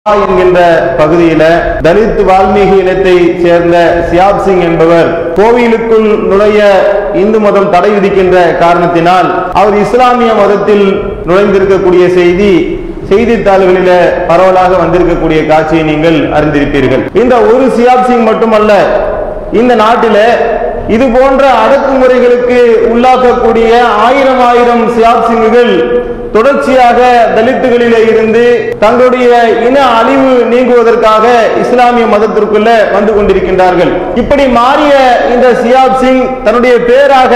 என்கின்ற பகுதியில தலித் வால்மீகி இனத்தை சேர்ந்த சியாப் சிங் என்பவர் கோவிலுக்குள் நுழைய இந்து மதம் தடை விதிக்கின்ற காரணத்தினால் அவர் இஸ்லாமிய மதத்தில் நுழைந்திருக்கக்கூடிய செய்தி செய்தித்தாள்களில பரவலாக வந்திருக்கக்கூடிய காட்சியை நீங்கள் அறிந்திருப்பீர்கள் இந்த ஒரு சியாப் சிங் மட்டுமல்ல இந்த நாட்டில இது போன்ற அடக்குமுறைகளுக்கு உள்ளாக்கக்கூடிய ஆயிரம் ஆயிரம் சியாப் சிங்குகள் தொடர்ச்சியாக தலித்துகளிலே இருந்து தங்களுடைய இன அழிவு நீங்குவதற்காக இஸ்லாமிய மதத்திற்குள்ள வந்து கொண்டிருக்கின்றார்கள் இப்படி மாறிய இந்த சியாப் சிங் தன்னுடைய பேராக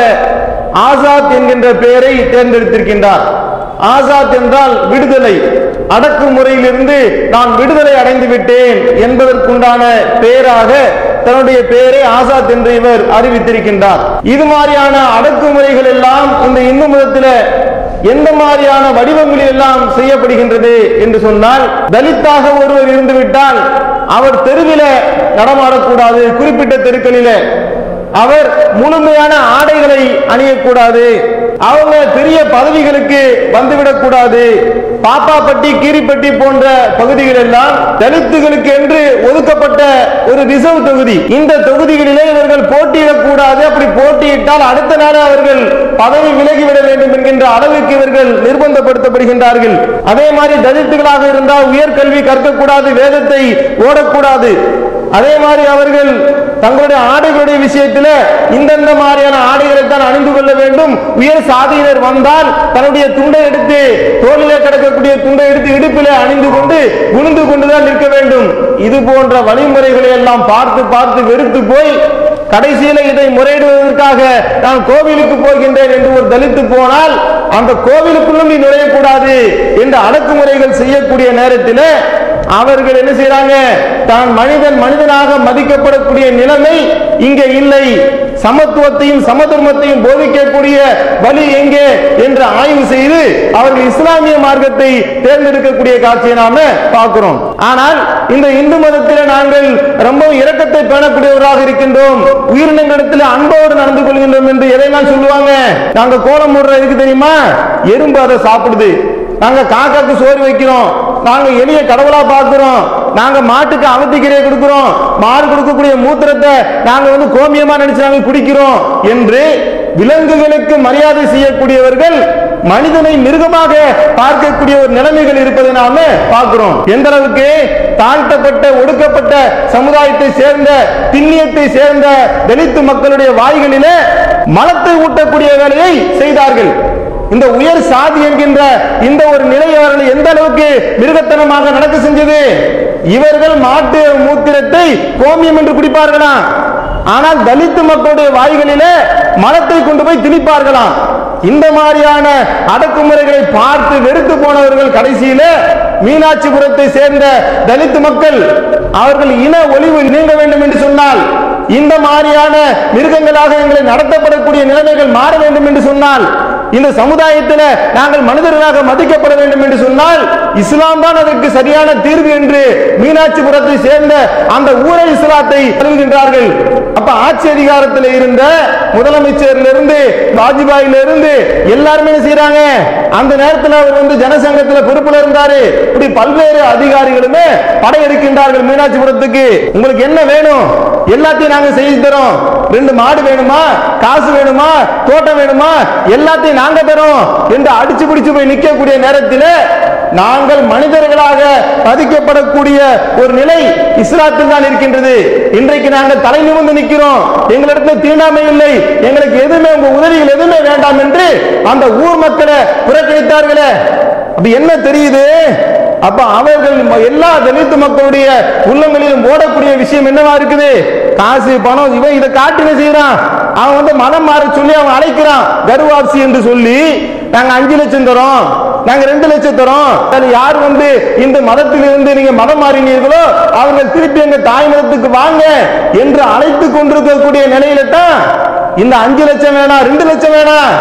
ஆசாத் என்கின்ற பெயரை தேர்ந்தெடுத்திருக்கின்றார் ஆசாத் என்றால் விடுதலை அடக்குமுறையிலிருந்து நான் விடுதலை அடைந்து விட்டேன் என்பதற்குண்டான பெயராக தன்னுடைய பெயரை ஆசாத் என்று இவர் அறிவித்திருக்கின்றார் இது மாதிரியான அடக்குமுறைகள் எல்லாம் இந்த இந்து மதத்தில் எந்த மாதிரியான வடிவங்களில் எல்லாம் செய்யப்படுகின்றது என்று சொன்னால் தலித்தாக ஒருவர் இருந்துவிட்டால் அவர் தெருவில நடமாடக்கூடாது குறிப்பிட்ட தெருக்களில அவர் முழுமையான ஆடைகளை அணியக்கூடாது அவங்க பெரிய பதவிகளுக்கு வந்துவிடக் கூடாது பாப்பாப்பட்டி கீரிப்பட்டி போன்ற பகுதிகள் எல்லாம் தலித்துகளுக்கு என்று ஒதுக்கப்பட்ட ஒரு ரிசர்வ் தொகுதி இந்த தொகுதிகளிலே இவர்கள் போட்டியிடக் கூடாது அப்படி போட்டியிட்டால் அடுத்த நாள் அவர்கள் பதவி விலகிவிட வேண்டும் என்கின்ற அளவுக்கு இவர்கள் நிர்பந்தப்படுத்தப்படுகின்றார்கள் அதே மாதிரி தலித்துகளாக இருந்தால் உயர்கல்வி கற்கக்கூடாது வேதத்தை ஓடக்கூடாது அதே மாதிரி அவர்கள் தங்களுடைய ஆடைகளுடைய விஷயத்தில் இந்தந்த மாதிரியான ஆடைகளை தான் அணிந்து கொள்ள வேண்டும் உயர் சாதியினர் வந்தால் தன்னுடைய துண்டை எடுத்து தோளிலே கிடக்கக்கூடிய துண்டை எடுத்து இடுப்பிலே அணிந்து கொண்டு குனிந்து கொண்டுதான் நிற்க வேண்டும் இது போன்ற வழிமுறைகளை எல்லாம் பார்த்து பார்த்து வெறுத்து போய் கடைசியில இதை முறையிடுவதற்காக நான் கோவிலுக்கு போகின்றேன் என்று ஒரு தலித்து போனால் அந்த கோவிலுக்குள்ளும் நீ நுழையக்கூடாது என்று அடக்குமுறைகள் செய்யக்கூடிய நேரத்தில் அவர்கள் என்ன செய்யறாங்க தான் மனிதன் மனிதனாக மதிக்கப்படக்கூடிய நிலைமை இங்கே இல்லை சமத்துவத்தையும் சமதர்மத்தையும் போதிக்கக்கூடிய வழி எங்கே என்று ஆய்வு செய்து அவர்கள் இஸ்லாமிய மார்க்கத்தை தேர்ந்தெடுக்கக்கூடிய காட்சியை நாம பார்க்கிறோம் ஆனால் இந்த இந்து மதத்தில் நாங்கள் ரொம்ப இரக்கத்தை பேணக்கூடியவராக இருக்கின்றோம் உயிரினங்களிடத்தில் அன்போடு நடந்து கொள்கின்றோம் என்று எதையெல்லாம் சொல்லுவாங்க நாங்க கோலம் போடுற எதுக்கு தெரியுமா எறும்பு அதை சாப்பிடுது நாங்க காக்காக்கு சோறு வைக்கிறோம் நாங்க எளிய கடவுளா பார்க்கிறோம் நாங்க மாட்டுக்கு அவத்திக்கரையை கொடுக்கிறோம் மாடு கொடுக்கக்கூடிய மூத்திரத்தை நாங்க வந்து கோமியமா நினைச்சு நாங்க குடிக்கிறோம் என்று விலங்குகளுக்கு மரியாதை செய்யக்கூடியவர்கள் மனிதனை மிருகமாக பார்க்கக்கூடிய ஒரு நிலைமைகள் இருப்பதை நாம பார்க்கிறோம் எந்த அளவுக்கு தாழ்த்தப்பட்ட ஒடுக்கப்பட்ட சமுதாயத்தை சேர்ந்த திண்ணியத்தை சேர்ந்த தலித்து மக்களுடைய வாய்களிலே மலத்தை ஊட்டக்கூடிய வேலையை செய்தார்கள் இந்த உயர் சாதி என்கின்ற இந்த ஒரு நிலை அவர்கள் எந்த அளவுக்கு மிருகத்தனமாக நடக்க செஞ்சது இவர்கள் மாட்டு மூத்திரத்தை கோமியம் என்று குடிப்பார்களாம் ஆனால் தலித்து மக்களுடைய வாய்களிலே மலத்தை கொண்டு போய் திணிப்பார்களாம் இந்த மாதிரியான அடக்குமுறைகளை பார்த்து வெறுத்து போனவர்கள் கடைசியில மீனாட்சிபுரத்தை சேர்ந்த தலித்து மக்கள் அவர்கள் இன ஒளிவு நீங்க வேண்டும் என்று சொன்னால் இந்த மாதிரியான மிருகங்களாக எங்களை நடத்தப்படக்கூடிய நிலைமைகள் மாற வேண்டும் என்று சொன்னால் இந்த சமுதாயத்தில் நாங்கள் மனிதர்களாக மதிக்கப்பட வேண்டும் என்று சொன்னால் இஸ்லாம் தான் அதற்கு சரியான தீர்வு என்று மீனாட்சிபுரத்தை சேர்ந்த அந்த ஊரை இஸ்லாத்தை அறிவுகின்றார்கள் அப்ப ஆட்சி அதிகாரத்தில் இருந்த முதலமைச்சர்ல இருந்து வாஜ்பாயில இருந்து எல்லாருமே என்ன செய்யறாங்க அந்த நேரத்தில் அவர் வந்து ஜனசங்கத்தில் பொறுப்புல இருந்தாரு இப்படி பல்வேறு அதிகாரிகளுமே படையெடுக்கின்றார்கள் மீனாட்சிபுரத்துக்கு உங்களுக்கு என்ன வேணும் எல்லாத்தையும் நாங்க செய்து தரோம் ரெண்டு மாடு வேணுமா காசு வேணுமா தோட்டம் வேணுமா எல்லாத்தையும் நாங்க தரோம் என்று அடிச்சு பிடிச்சு போய் நிற்கக்கூடிய நேரத்தில் நாங்கள் மனிதர்களாக பதிக்கப்படக்கூடிய ஒரு நிலை இஸ்லாத்தில் தான் இருக்கின்றது இன்றைக்கு நாங்கள் தலை நிமிர்ந்து நிற்கிறோம் எங்களிடத்தில் தீண்டாமை இல்லை எங்களுக்கு எதுவுமே உங்க உதவிகள் எதுவுமே வேண்டாம் என்று அந்த ஊர் மக்களை புறக்கணித்தார்களே அப்படி என்ன தெரியுது அப்ப அவர்கள் எல்லா தலித்து மக்களுடைய உள்ளங்களிலும் ஓடக்கூடிய விஷயம் என்னவா இருக்குது காசு பணம் இவன் இதை காட்டின செய்யறான் அவன் வந்து மனம் மாற சொல்லி அவன் அழைக்கிறான் கருவாப்சி என்று சொல்லி நாங்க அஞ்சு லட்சம் தரோம் நாங்க ரெண்டு லட்சம் தரோம் அதுல யார் வந்து இந்த மதத்திலிருந்து நீங்க மதம் மாறினீர்களோ அவர்கள் திருப்பி எங்க தாய் மதத்துக்கு வாங்க என்று அழைத்து கொண்டிருக்கக்கூடிய நிலையில தான் இந்த அஞ்சு லட்சம் வேணாம் ரெண்டு லட்சம் வேணாம்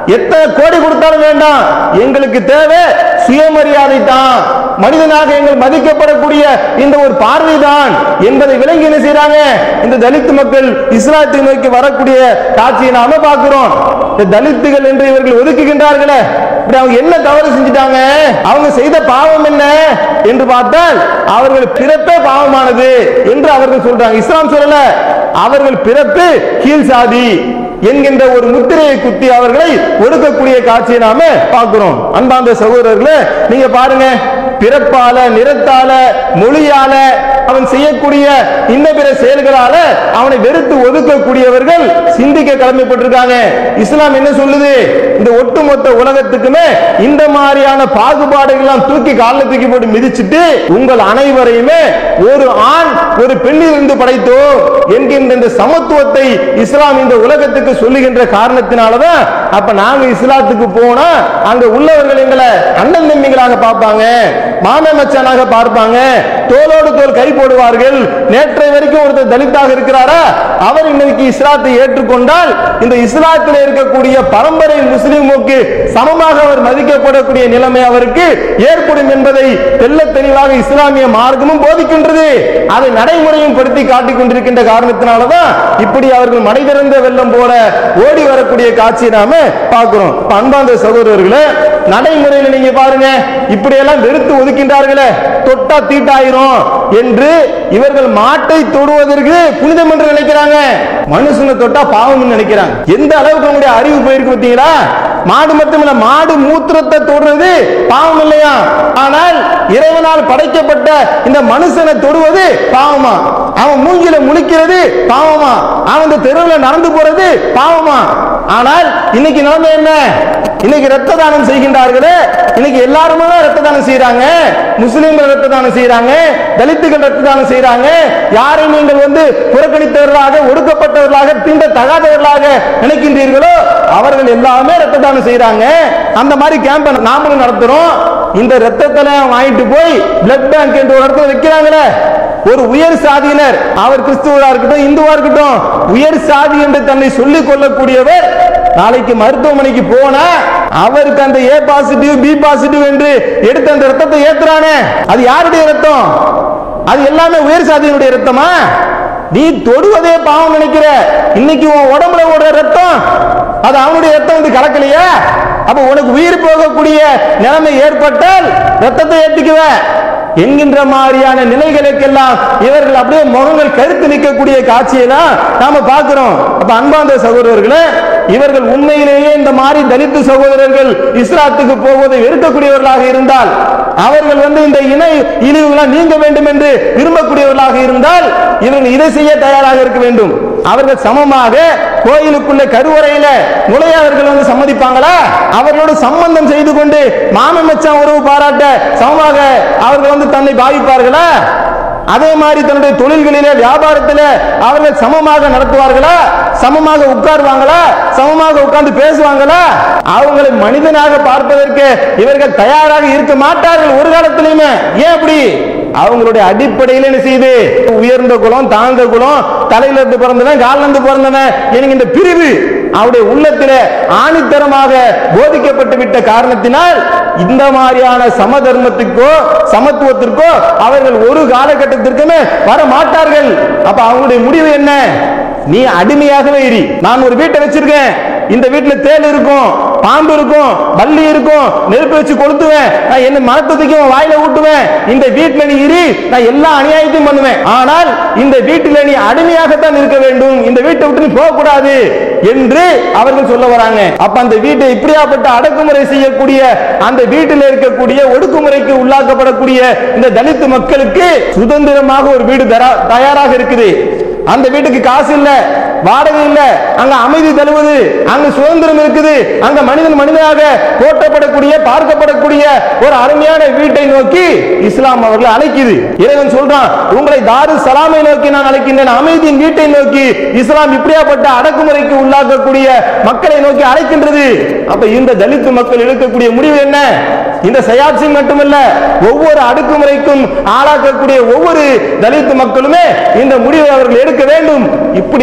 எத்தனை கோடி கொடுத்தாலும் வேண்டாம் எங்களுக்கு தேவை சுயமரியாதை தான் மனிதனாக எங்கள் மதிக்கப்படக்கூடிய இந்த ஒரு பார்வை தான் என்பதை விளங்கி என்ன செய்றாங்க இந்த தலித் மக்கள் இஸ்லாத்தை நோக்கி வரக்கூடிய காட்சியை நாம பார்க்கிறோம் இந்த தலித்துகள் என்று இவர்கள் ஒதுக்குகின்றார்களே இப்படி அவங்க என்ன தவறு செஞ்சிட்டாங்க அவங்க செய்த பாவம் என்ன என்று பார்த்தால் அவர்கள் பிறப்பே பாவமானது என்று அவர்கள் சொல்றாங்க இஸ்லாம் சொல்லல அவர்கள் பிறப்பு கீழ் சாதி என்கின்ற ஒரு முத்திரையை குத்தி அவர்களை ஒடுக்கக்கூடிய காட்சியை நாம பார்க்கிறோம் அன்பார்ந்த சகோதரர்களே நீங்க பாருங்க பிறப்பால நிறத்தால மொழியால அவன் செய்யக்கூடிய இன்ன பிற செயல்களால அவனை வெறுத்து ஒதுக்கக்கூடியவர்கள் சிந்திக்க கடமைப்பட்டிருக்காங்க இஸ்லாம் என்ன சொல்லுது இந்த ஒட்டுமொத்த உலகத்துக்குமே இந்த மாதிரியான பாகுபாடுகள் எல்லாம் தூக்கி காலில் தூக்கி போட்டு மிதிச்சிட்டு உங்கள் அனைவரையுமே ஒரு ஆண் ஒரு பெண்ணிலிருந்து படைத்தோம் என்கின்ற இந்த சமத்துவத்தை இஸ்லாம் இந்த உலகத்துக்கு சொல்லுகின்ற காரணத்தினாலதான் அப்ப நாங்க இஸ்லாத்துக்கு போனா அங்க உள்ளவர்கள் எங்களை அண்ணன் தம்பிகளாக பார்ப்பாங்க மாம மச்சானாக பார்ப்பாங்க தோளோடு தோல் கை போடுவார்கள் நேற்றை வரைக்கும் ஒருத்தர் தலித்தாக இருக்கிறாரா அவர் இன்னைக்கு இஸ்லாத்தை ஏற்றுக்கொண்டால் இந்த இஸ்லாத்தில் இருக்கக்கூடிய பரம்பரை முஸ்லிமுக்கு சமமாக அவர் மதிக்கப்படக்கூடிய நிலைமை அவருக்கு ஏற்படும் என்பதை தெள்ள தெளிவாக இஸ்லாமிய மார்க்கமும் போதிக்கின்றது அதை நடைமுறையும் படுத்தி காட்டிக் கொண்டிருக்கின்ற காரணத்தினாலதான் இப்படி அவர்கள் மடை திறந்த வெள்ளம் போல ஓடி வரக்கூடிய காட்சியை நாம பார்க்கிறோம் இப்ப அன்பார்ந்த சகோதரர்களே நடைமுறையில் நீங்க பாருங்க இப்படி எல்லாம் வெறுத்து ஒதுக்கின்றார்களே தொட்டா தீட்டாயிரும் என்று இவர்கள் மாட்டை தொடுவதற்கு புனிதம் என்று நினைக்கிறாங்க மனுஷனை தொட்டா பாவம் நினைக்கிறாங்க எந்த அளவுக்கு உங்களுடைய அறிவு போயிருக்கு பார்த்தீங்களா மாடு மட்டுமல்ல மாடு மூத்திரத்தை தொடுறது பாவம் இல்லையா ஆனால் இறைவனால் படைக்கப்பட்ட இந்த மனுஷனை தொடுவது பாவமா அவன் மூஞ்சில முழிக்கிறது பாவமா அவன் இந்த தெருவில் நடந்து போறது பாவமா ஆனால் இன்னைக்கு நிலைமை என்ன இன்னைக்கு ரத்த தானம் செய்கின்றார்களே இன்னைக்கு எல்லாருமே தான் ரத்த தானம் செய்யறாங்க முஸ்லிம்கள் ரத்த தானம் செய்யறாங்க தலித்துகள் ரத்த தானம் செய்யறாங்க யாரை நீங்கள் வந்து புறக்கணித்தவர்களாக ஒடுக்கப்பட்டவர்களாக தீண்ட தகாதவர்களாக நினைக்கின்றீர்களோ அவர்கள் எல்லாமே ரத்த தானம் செய்யறாங்க அந்த மாதிரி கேம்ப நாமளும் நடத்துறோம் இந்த ரத்தத்தை வாங்கிட்டு போய் பிளட் பேங்க் என்ற ஒரு இடத்துல வைக்கிறாங்களே ஒரு உயர் சாதியினர் அவர் கிறிஸ்துவரா இருக்கட்டும் இந்துவா இருக்கட்டும் உயர் சாதி என்று தன்னை சொல்லிக் கொள்ளக்கூடியவர் நாளைக்கு மருத்துவமனைக்கு போனா அவருக்கு அந்த ஏ பாசிட்டிவ் பி பாசிட்டிவ் என்று எடுத்து அந்த ரத்தத்தை ஏத்துறானே அது யாருடைய ரத்தம் அது எல்லாமே உயர் சாதியினுடைய ரத்தமா நீ தொடுவதே பாவம் நினைக்கிற இன்னைக்கு உன் உடம்புல ஓடுற ரத்தம் அது அவனுடைய ரத்தம் வந்து கலக்கலையா அப்ப உனக்கு உயிர் போகக்கூடிய நிலைமை ஏற்பட்டால் ரத்தத்தை ஏத்துக்குவ என்கின்ற மாதிரியான நிலைகளுக்கெல்லாம் இவர்கள் அப்படியே முகங்கள் கருத்து நிற்கக்கூடிய காட்சியெல்லாம் நாம பார்க்கிறோம் அப்ப அன்பார்ந்த சகோதரர்களே இவர்கள் உண்மையிலேயே இந்த மாதிரி தலித்து சகோதரர்கள் இஸ்லாத்துக்கு போவதை வெறுக்கக்கூடியவர்களாக இருந்தால் அவர்கள் வந்து இந்த இணை இழிவுகளால் நீங்க வேண்டும் என்று விரும்பக்கூடியவர்களாக இருந்தால் இவர்கள் இதை செய்ய தயாராக இருக்க வேண்டும் அவர்கள் சமமாக கோயிலுக்குள்ள கருவறையில நுழைய அவர்கள் வந்து சம்மதிப்பாங்களா அவர்களோடு சம்பந்தம் செய்து கொண்டு மாமன் மச்சான் உறவு பாராட்ட சமமாக அவர்கள் வந்து தன்னை பாவிப்பார்களா அதே மாதிரி தன்னுடைய தொழில்களிலே வியாபாரத்திலே அவர்கள் சமமாக நடத்துவார்களா சமமாக உட்காருவாங்களா சமமாக உட்கார்ந்து பேசுவாங்களா அவங்களை மனிதனாக பார்ப்பதற்கு இவர்கள் தயாராக இருக்க மாட்டார்கள் ஒரு காலத்திலுமே ஏன் அப்படி அவங்களுடைய அடிப்படையில் என்ன செய்யுது உயர்ந்த குலம் தாழ்ந்த குலம் தலையில இருந்து பிறந்தவன் காலில இருந்து பிறந்தவன் என்கின்ற பிரிவு அவருடைய உள்ளத்திலே ஆணித்தரமாக போதிக்கப்பட்டு விட்ட காரணத்தினால் இந்த மாதிரியான சமதர்மத்துக்கோ சமத்துவத்திற்கோ அவர்கள் ஒரு காலகட்டத்திற்குமே வர மாட்டார்கள் அப்ப அவங்களுடைய முடிவு என்ன நீ அடிமையாகவே இரு நான் ஒரு வீட்டை வச்சிருக்கேன் இந்த வீட்டுல தேல் இருக்கும் பாம்பு இருக்கும் பல்லி இருக்கும் நெருப்பு வச்சு கொளுத்துவேன் நான் என்ன மரத்தத்துக்கு வாயில ஊட்டுவேன் இந்த வீட்டுல நீ இரு நான் எல்லா அநியாயத்தையும் பண்ணுவேன் ஆனால் இந்த வீட்டில நீ அடிமையாகத்தான் இருக்க வேண்டும் இந்த வீட்டை விட்டு நீ போக கூடாது என்று அவர்கள் சொல்ல வராங்க அப்ப அந்த வீட்டை இப்படியாப்பட்ட அடக்குமுறை செய்யக்கூடிய அந்த வீட்டில் இருக்கக்கூடிய ஒடுக்குமுறைக்கு உள்ளாக்கப்படக்கூடிய இந்த தலித்து மக்களுக்கு சுதந்திரமாக ஒரு வீடு தரா- தயாராக இருக்குது அந்த வீட்டுக்கு காசு இல்ல வாடகை இல்ல அங்க அமைதி தருவது அங்க சுதந்திரம் இருக்குது அங்க மனிதன் மனிதனாக போற்றப்படக்கூடிய பார்க்கப்படக்கூடிய ஒரு அருமையான வீட்டை நோக்கி இஸ்லாம் அவர்களை அழைக்குது இறைவன் சொல்றான் உங்களை தாரு சலாமை நோக்கி நான் அழைக்கின்றேன் அமைதியின் வீட்டை நோக்கி இஸ்லாம் இப்படியாப்பட்ட அடக்குமுறைக்கு உள்ளாக்கக்கூடிய மக்களை நோக்கி அழைக்கின்றது அப்ப இந்த தலித்து மக்கள் எடுக்கக்கூடிய முடிவு என்ன இந்த சயாப் சிங் மட்டுமல்ல ஒவ்வொரு அடக்குமுறைக்கும் ஆளாக்கக்கூடிய ஒவ்வொரு தலித்து மக்களுமே இந்த முடிவை அவர்கள் எடுக்க வேண்டும் இப்படி எடுப்ப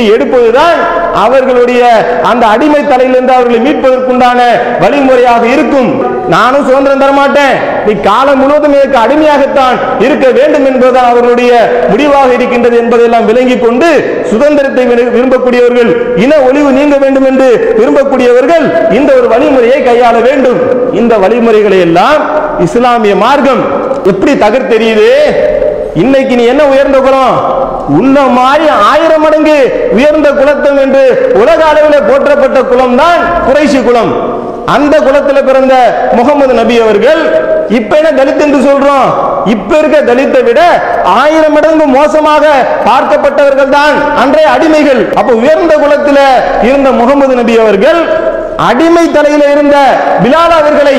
என்பதுதான் அவர்களுடைய அந்த அடிமை தலையிலிருந்து அவர்களை மீட்பதற்குண்டான வழிமுறையாக இருக்கும் நானும் சுதந்திரம் தர மாட்டேன் நீ காலம் முழுவதும் எனக்கு அடிமையாகத்தான் இருக்க வேண்டும் என்பதுதான் அவர்களுடைய முடிவாக இருக்கின்றது என்பதையெல்லாம் விளங்கிக் கொண்டு சுதந்திரத்தை விரு- விரும்பக்கூடியவர்கள் இன ஒளிவு நீங்க வேண்டும் என்று விரும்பக்கூடியவர்கள் இந்த ஒரு வழிமுறையை கையாள வேண்டும் இந்த வழிமுறைகளை எல்லாம் இஸ்லாமிய மார்க்கம் எப்படி தகர்த்தெரியுது இன்னைக்கு நீ என்ன உயர்ந்த குலம் உன்ன மாதிரி ஆயிரம் மடங்கு உயர்ந்த குலத்தம் என்று உலக அளவில் போற்றப்பட்ட குலம் தான் குறைசி குலம் அந்த குலத்துல பிறந்த முகமது நபி அவர்கள் இப்ப என்ன தலித் என்று சொல்றோம் இப்ப இருக்க தலித்தை விட ஆயிரம் மடங்கு மோசமாக பார்க்கப்பட்டவர்கள் தான் அன்றைய அடிமைகள் அப்ப உயர்ந்த குலத்துல இருந்த முகமது நபி அவர்கள் அடிமை தலையில இருந்த பிலால் அவர்களை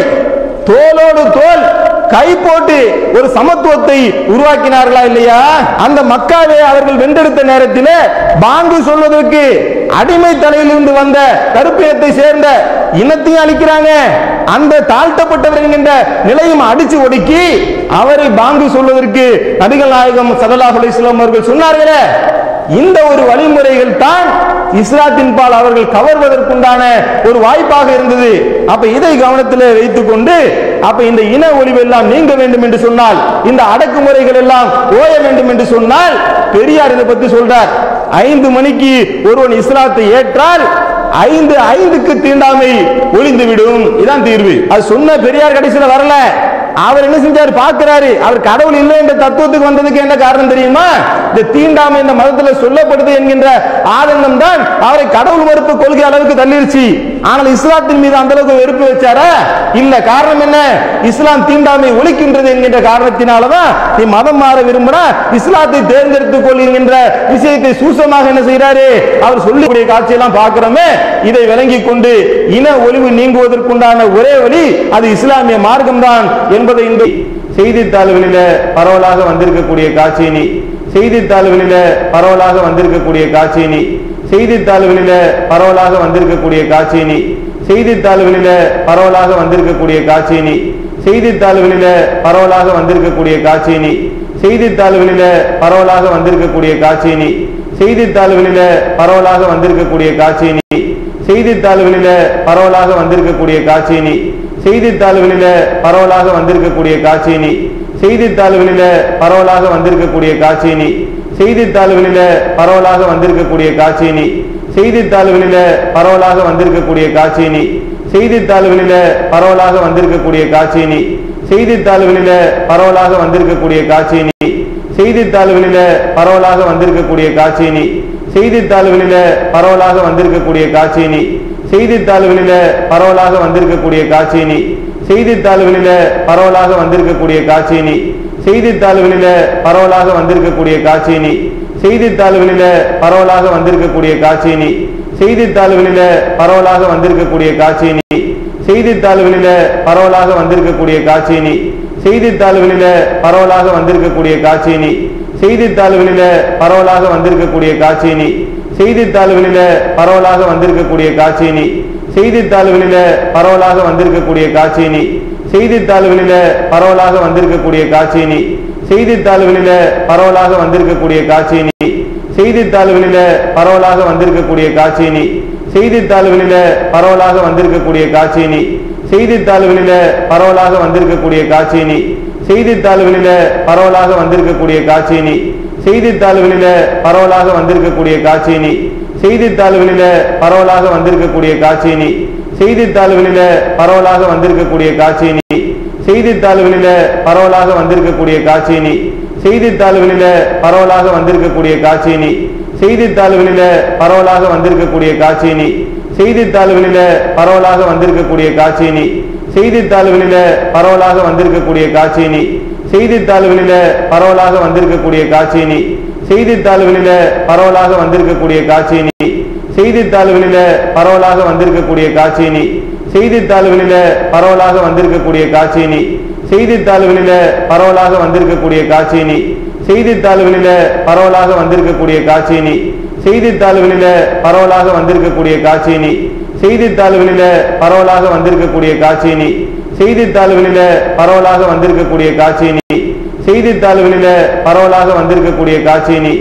தோளோடு தோல் கை போட்டு ஒரு சமத்துவத்தை உருவாக்கினார்களா இல்லையா அந்த மக்காவை அவர்கள் வென்றெடுத்த நேரத்தில் பாங்கு சொல்வதற்கு அடிமை தலையிலிருந்து வந்த கருப்பினத்தை சேர்ந்த இனத்தையும் அளிக்கிறாங்க அந்த தாழ்த்தப்பட்டவர் என்கின்ற நிலையும் அடிச்சு ஒடுக்கி அவரை பாங்கு சொல்வதற்கு நபிகள் நாயகம் சல்லல்லாஹு அலைஹி வஸல்லம் அவர்கள் சொன்னார்களே இந்த ஒரு வழிமுறைகள் தான் இஸ்லாத்தின் பால் அவர்கள் கவர்வதற்குண்டான ஒரு வாய்ப்பாக இருந்தது அப்ப இதை கவனத்தில் வைத்துக் கொண்டு அப்ப இந்த இன ஒளிவு எல்லாம் நீங்க வேண்டும் என்று சொன்னால் இந்த அடக்குமுறைகள் எல்லாம் ஓய வேண்டும் என்று சொன்னால் பெரியார் இதை பத்தி சொல்றார் ஐந்து மணிக்கு ஒருவன் இஸ்லாத்தை ஏற்றால் ஐந்து ஐந்துக்கு தீண்டாமை ஒளிந்து விடும் இதான் தீர்வு அது சொன்ன பெரியார் கடைசியில வரல அவர் என்ன செஞ்சாரு பார்க்கிறாரு அவர் கடவுள் இல்லை என்ற தத்துவத்துக்கு வந்ததுக்கு என்ன காரணம் தெரியுமா இந்த தீண்டாமை இந்த மதத்துல சொல்லப்படுது என்கின்ற ஆதங்கம் தான் அவரை கடவுள் மறுப்பு கொள்கை அளவுக்கு தள்ளிருச்சு ஆனால் இஸ்லாத்தின் மீது அந்த அளவுக்கு வெறுப்பு வச்சாரா இல்ல காரணம் என்ன இஸ்லாம் தீண்டாமை ஒழிக்கின்றது என்கின்ற காரணத்தினாலதான் நீ மதம் மாற விரும்பினா இஸ்லாத்தை தேர்ந்தெடுத்துக் கொள் என்கின்ற விஷயத்தை சூசமாக என்ன செய்யறாரு அவர் சொல்லக்கூடிய காட்சியெல்லாம் பார்க்கிறோமே இதை விளங்கி கொண்டு இன ஒளிவு நீங்குவதற்குண்டான ஒரே வழி அது இஸ்லாமிய மார்க்கம்தான் என்பதை இந்த செய்தித்தாள்களில பரவலாக வந்திருக்கக்கூடிய காட்சியினி செய்தித்தாள்களில பரவலாக வந்திருக்கக்கூடிய காட்சியினி செய்தித்தாள்களில பரவலாக வந்திருக்கக்கூடிய காட்சியினி செய்தித்தாள்களில பரவலாக வந்திருக்கக்கூடிய காட்சியினி செய்தித்தாள்களில பரவலாக வந்திருக்கக்கூடிய காட்சியினி செய்தித்தாள்களில பரவலாக வந்திருக்கக்கூடிய காட்சியினி செய்தித்தாள்களில பரவலாக வந்திருக்கக்கூடிய காட்சியினி செய்தித்தாள்களில பரவலாக வந்திருக்கக்கூடிய காட்சியினி செய்தித்தாள்களில பரவலாக வந்திருக்கக்கூடிய காட்சியினி செய்தித்தாள்களில பரவலாக வந்திருக்கக்கூடிய காட்சியினி செய்தித்தாள்களில பரவலாக வந்திருக்கக்கூடிய காட்சியினி செய்தித்தாள்களில பரவலாக வந்திருக்கக்கூடிய காட்சியினி செய்தித்தாள்களில பரவலாக வந்திருக்கக்கூடிய காட்சியினி செய்தித்தாள்களில பரவலாக வந்திருக்கக்கூடிய காட்சியினி செய்தித்தாள்களில பரவலாக வந்திருக்கக்கூடிய காட்சியினி செய்தித்தாள்களில பரவலாக வந்திருக்கக்கூடிய காட்சியினி செய்தித்தாள்களில பரவலாக வந்திருக்கக்கூடிய காட்சியினி செய்தித்தாள்களில பரவலாக வந்திருக்கக்கூடிய காட்சியினி செய்தித்தாள்களில பரவலாக வந்திருக்கக்கூடிய காட்சியினி செய்தித்தாள்களில பரவலாக வந்திருக்கக்கூடிய காட்சியினி செய்தித்தாள்களில பரவலாக வந்திருக்கக்கூடிய காட்சியினி செய்தித்தாள்களில பரவலாக வந்திருக்கக்கூடிய காட்சியினி செய்தித்தாள்களில பரவலாக வந்திருக்கக்கூடிய காட்சியினி செய்தித்தாள்களில பரவலாக வந்திருக்கக்கூடிய காட்சியினி செய்தித்தாள்களில பரவலாக வந்திருக்கக்கூடிய காட்சியினி செய்தித்தாள்களில பரவலாக வந்திருக்கக்கூடிய காட்சியினி செய்தித்தாள்களில பரவலாக வந்திருக்கக்கூடிய காட்சியினி செய்தித்தாள்களில பரவலாக வந்திருக்கக்கூடிய காட்சியினி செய்தித்தாள்களில பரவலாக வந்திருக்கக்கூடிய காட்சியினி செய்தித்தாள்களில பரவலாக வந்திருக்கக்கூடிய காட்சியினி செய்தித்தாள்களில பரவலாக வந்திருக்கக்கூடிய காட்சியினி செய்தித்தாள்களில பரவலாக வந்திருக்கக்கூடிய காட்சியினி செய்தித்தாள்களில பரவலாக வந்திருக்கக்கூடிய காட்சியினி செய்தித்தாள்களில பரவலாக வந்திருக்கக்கூடிய காட்சியினி செய்தித்தாள்களில பரவலாக வந்திருக்கக்கூடிய காட்சியினி செய்தித்தாள்களில பரவலாக வந்திருக்கக்கூடிய காட்சியினி செய்தித்தாள்களில பரவலாக வந்திருக்கக்கூடிய காட்சியினி செய்தித்தாள்களில பரவலாக வந்திருக்கக்கூடிய காட்சியினி செய்தித்தாள்களில பரவலாக வந்திருக்கக்கூடிய காட்சியினி செய்தித்தாள்களில பரவலாக வந்திருக்கக்கூடிய காட்சியினி செய்தித்தாள்களில பரவலாக வந்திருக்கக்கூடிய காட்சியினி செய்தித்தாள்களில பரவலாக வந்திருக்கக்கூடிய காட்சியினி செய்தித்தாள்களில பரவலாக வந்திருக்கக்கூடிய காட்சியினி செய்தித்தாள்களில பரவலாக வந்திருக்கக்கூடிய காட்சியினி செய்தித்தாள்களில பரவலாக வந்திருக்கக்கூடிய காட்சியினி செய்தித்தாள்களில பரவலாக வந்திருக்கக்கூடிய காட்சியினி செய்தித்தாள்களில பரவலாக வந்திருக்கக்கூடிய காட்சியினி செய்தித்தாள்களில பரவலாக வந்திருக்கக்கூடிய காட்சியினி செய்தித்தாள்களில பரவலாக வந்திருக்கக்கூடிய காட்சியினி செய்தித்தாள்களில பரவலாக வந்திருக்கக்கூடிய காட்சியினி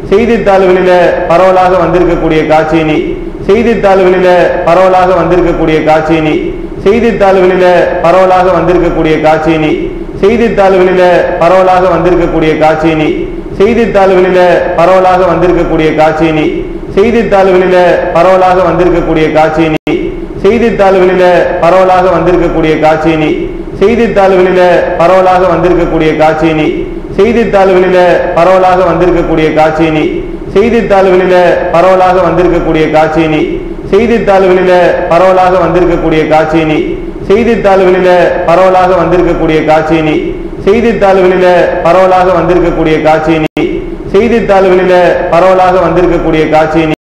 செய்தித்தாள்களில பரவலாக வந்திருக்கக்கூடிய காட்சியை நீ செய்தித்தாள்களில பரவலாக வந்திருக்கக்கூடிய காட்சியை நீ செய்தித்தாள்களில பரவலாக வந்திருக்கக்கூடிய காட்சியை நீ செய்தித்தாள்களில பரவலாக வந்திருக்கக்கூடிய காட்சியை நீ செய்தித்தாள்களில பரவலாக வந்திருக்கக்கூடிய காட்சியை நீ செய்தித்தாள்களில பரவலாக வந்திருக்கக்கூடிய காட்சியை நீ செய்தித்தாள்களில பரவலாக வந்திருக்கக்கூடிய காட்சியை நீ செய்தித்தாள்களில பரவலாக வந்திருக்கக்கூடிய காட்சியை நீ செய்தித்தாள்களில பரவலாக வந்திருக்கக்கூடிய காட்சியை நீ செய்தித்தாள்களில பரவலாக வந்திருக்கக்கூடிய காட்சியை நீ செய்தித்தாள்களில பரவலாக வந்திருக்கக்கூடிய காட்சியை நீ செய்தித்தாள்களில பரவலாக வந்திருக்கக்கூடிய காட்சியை நீ செய்தித்தாள்களில பரவலாக வந்திருக்கக்கூடிய காட்சியை நீ செய்தித்தாள்களில பரவலாக வந்திருக்கக்கூடிய காட்சியை நீ